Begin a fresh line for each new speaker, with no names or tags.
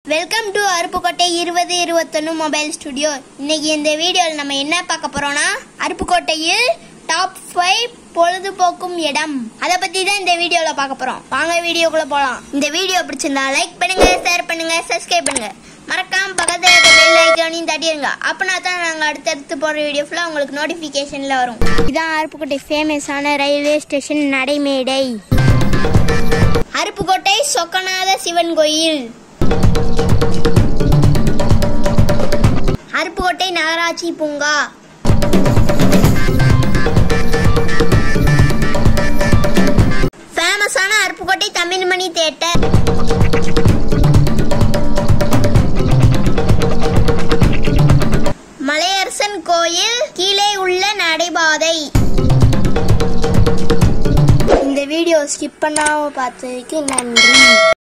welcome to Aruppukottai இருபது இருபத்தொன்னு mobile studio இன்னைக்கு இந்த வீடியோவில் நம்ம என்ன பார்க்க போறோம்னா அருப்புக்கோட்டையில் டாப் ஃபைவ் பொழுதுபோக்கும் இடம் அதை பத்தி தான் இந்த வீடியோல பார்க்க போறோம் வாங்க வீடியோக்குள்ள போலாம் இந்த வீடியோ பிடிச்சிருந்தா லைக் பண்ணுங்க ஷேர் பண்ணுங்க சப்ஸ்கிரைப் பண்ணுங்க மறக்காம பக்கத்துல இருக்க பெல் ஐக்கானையும் தட்டிடுங்க அப்பனா தான் நாங்க அடுத்தடுத்து போடுற வீடியோ ஃபுல்லா உங்களுக்கு நோட்டிபிகேஷன்ல வரும் இதான் அருப்புக்கோட்டை ஃபேமஸான ரயில்வே ஸ்டேஷன் நடைமேடை அருப்புக்கோட்டை சொக்கநாத சிவன் கோயில் அருப்புக்கோட்டை நகராட்சி பூங்கா ஃபேமஸான அருப்புக்கோட்டை தமிழ்மணி தேட்டர் மலையரசன் கோயில் கீழே உள்ள நடைபாதை இந்த வீடியோ ஸ்கிப் பண்ணாம பார்த்ததுக்கு நன்றி